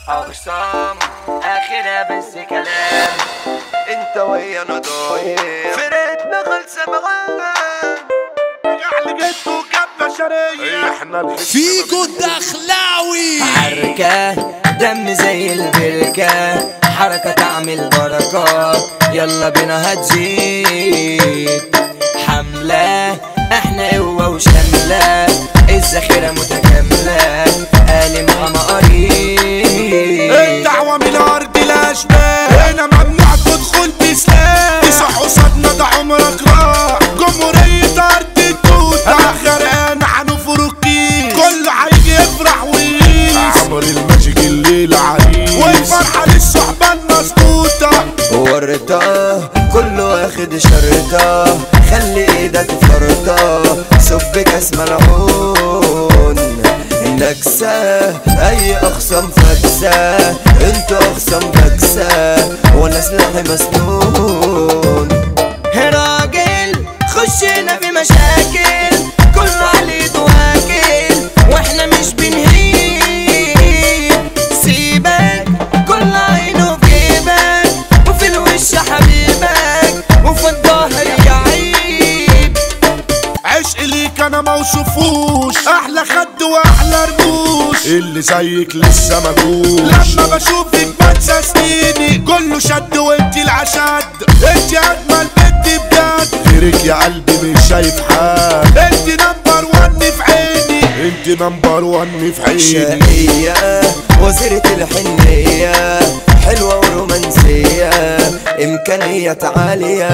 اخصام اخرها بس كلام انت ويا انا ضايع فرقتنا خلصة معاك يعني جد وجاب بشرية احنا الخصم فيجو الدخلاوي حركة دم زي البركة حركة تعمل بركة يلا بينا هتزيد حملة احنا قوة وشاملة الذخيرة متكاملة قالي مع مقاريب الدعوة من أرض الأشباه هنا ممنوع تدخل بسلاح تصح قصادنا ده عمرك راح جمهورية أرض التوت أنا غرقان عنفر الكيس كله هيجي يفرح ويقيس عمر الماجيك الليل عريس والفرحة للصحبة المظبوطة ورطة كله واخد شرطة خلي ايدك فرطة صب كاس ملعون نكسة اي اخصام فكسة انتوا اخصام بكسة وانا سلاحي مسنون راجل خشنا في مشاكل كله عليه واكل واحنا مش بنهيب سيبك كل عينه في جيبك وفي الوش حبيبك وفي الظهر يعيب عشق ليك انا موصفوش احلى خد واحلى رموش اللي زيك لسه مجوش لما بشوفك بنسى سنيني كله شد وانت العشد انت اجمل بنت بجد غيرك يا قلبي مش شايف حد انت نمبر ون في عيني انت نمبر ون في عيني شقية وزيرة الحنية حلوة ورومانسية إمكانيات عالية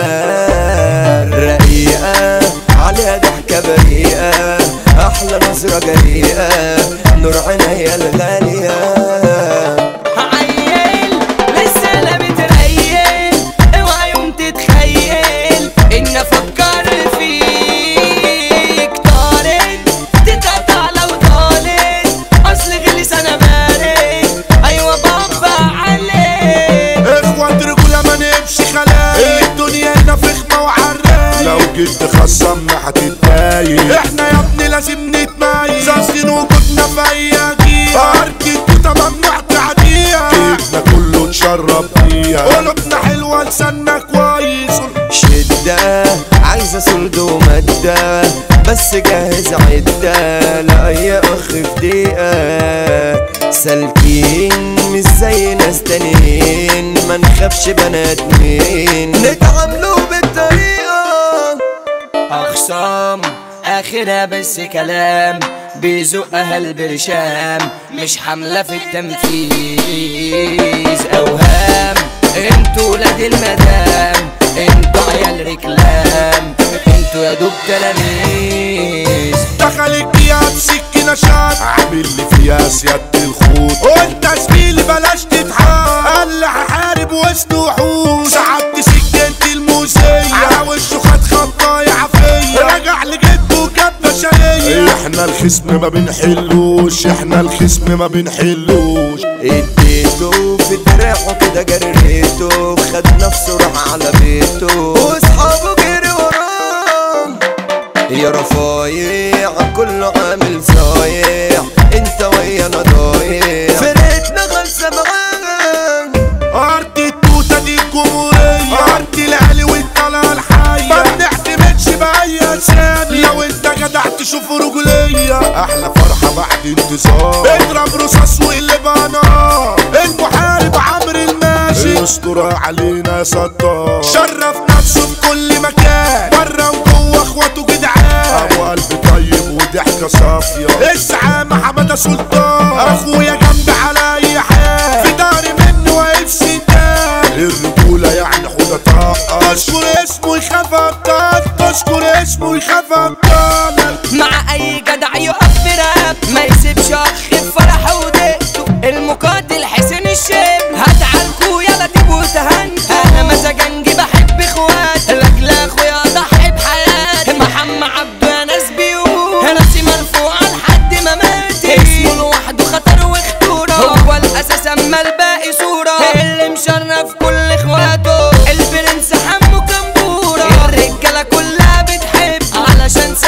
رقيقة عليها ضحكة بريئة أحلى نظرة جريئة نور عينيا الغالية عيل لسه لا بتريل اوعى يوم تتخيل ان افكر فيك طارد تتقطع لو طالت اصل غلس انا بارد ايوه بابا عليك اخوات رجولة ما نمشي خلايا الدنيا هنا فخمة وعراية لو جيت خصمنا هتتضايق احنا يا ابني لازم نتميز اصل وجودنا في اي جيل ارض التوتة ممنوع تعديها جيتنا كله اتشرب بيها قلوبنا حلوة لساننا كويس شدة عايزة سلد ومادة بس جاهز عدة لأي أخ في دقيقة سالكين مش زي ناس تانيين ما نخافش بنات مين نتعاملوا بالطريقة اخصام اخرها بس كلام بيزقها البرشام مش حملة في التنفيذ اوهام انتوا ولاد المدام انتوا عيال ركلام انتوا يا دوب تلاميذ دخلت فيها بسكينة شات عامل لي فيها سيادة الخوت وانت زميلي بلاش تتحاد قال لي هحارب وسط وحوش سحبت سكينتي الموزية على وشه خد خطايا عافية رجع لجده وجاب بشرية احنا الخصم ما بنحلوش احنا الخصم ما بنحلوش اديته في دراعه كده جريته خد نفسه راح على بيته واصحابه جري وراه يا رفايع كله عامل صايع انت ويا انا ضايع فرقتنا خالصة معاك ارض التوتة دي الجمهورية ارض العلي والطلعة الحية ما بنعتمدش بأي اسامي لو انت جدع تشوف رجولية احلى فرحة بعد انتصار اضرب رصاص وقلب نار المحارب عمرو الماشي يستر علينا ستار شرف نفسه في كل مكان بره وجوه اخواته جدعان ابو قلب طيب وضحكة صافية الزعامة حمادة سلطان اخويا جنبي على اي حال في داري منه واقف سندان الرجولة يعني حوضة طاقة تشكر اسمه يخاف ابطال تشكر اسمه يخاف ابطال مع اي جدع يقف براب ما يسيبش اخ في فرحه ودقته المقاتل حسين الشيب هتعاركوا يلا تبقوا تهنتوا انا مزاجنجي بحب اخوات لاجل اخويا اضحي بحياتي محمد عبده يا ناس بيقول راسي مرفوعه لحد ما مات اسمه لوحده خطر وخطوره هو الاساس اما الباقي صوره اللي مشرف كل اخواته البرنس حمو كمبوره الرجاله كلها بتحب علشان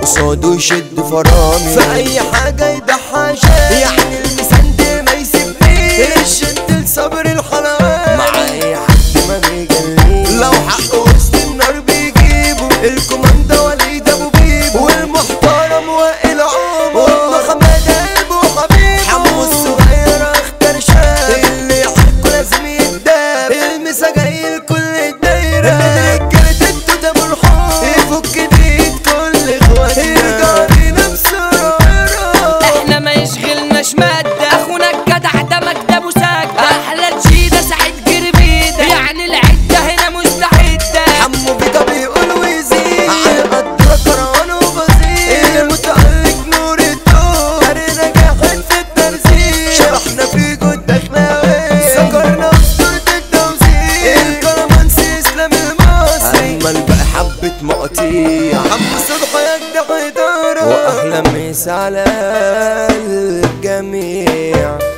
قصاده يشد فرامي في اي حاجة يضحى شيء يعني المسند ما يسيبنيش الشد لصبر الحلال مع اي حد ما بيجليش لو حق وسط النار بيجيبه الكوماندا وليد ابو بيبو والمحترم وائل عمر وابن حماده قلبه حبيبه حمو الصغير اختار شاب اللي يحبه لازم يتداب المسا جاي لكل الدايره رجاله التوته مرحوم يفك ايد كل اخواتنا يرجع لينا بسرعه احنا ما يشغلناش مادة اخونا الجدع ده مكتبه ساجدة احلى تشيدة سعيد جربيدة يعني العدة هنا مستعدة حمو بيكا بيقول ويزيد على قدر كروان وبزيد المتألق نور الدور قرينا جاحد في الترزيق شرحنا في جود دخلاوي سكرنا اسطورة التوزيع الكرمانسي اسلام المصري أجمل بقى حبة مقاطيع حمو صبحي يجدع إدارة وأحلى مسا على الجميع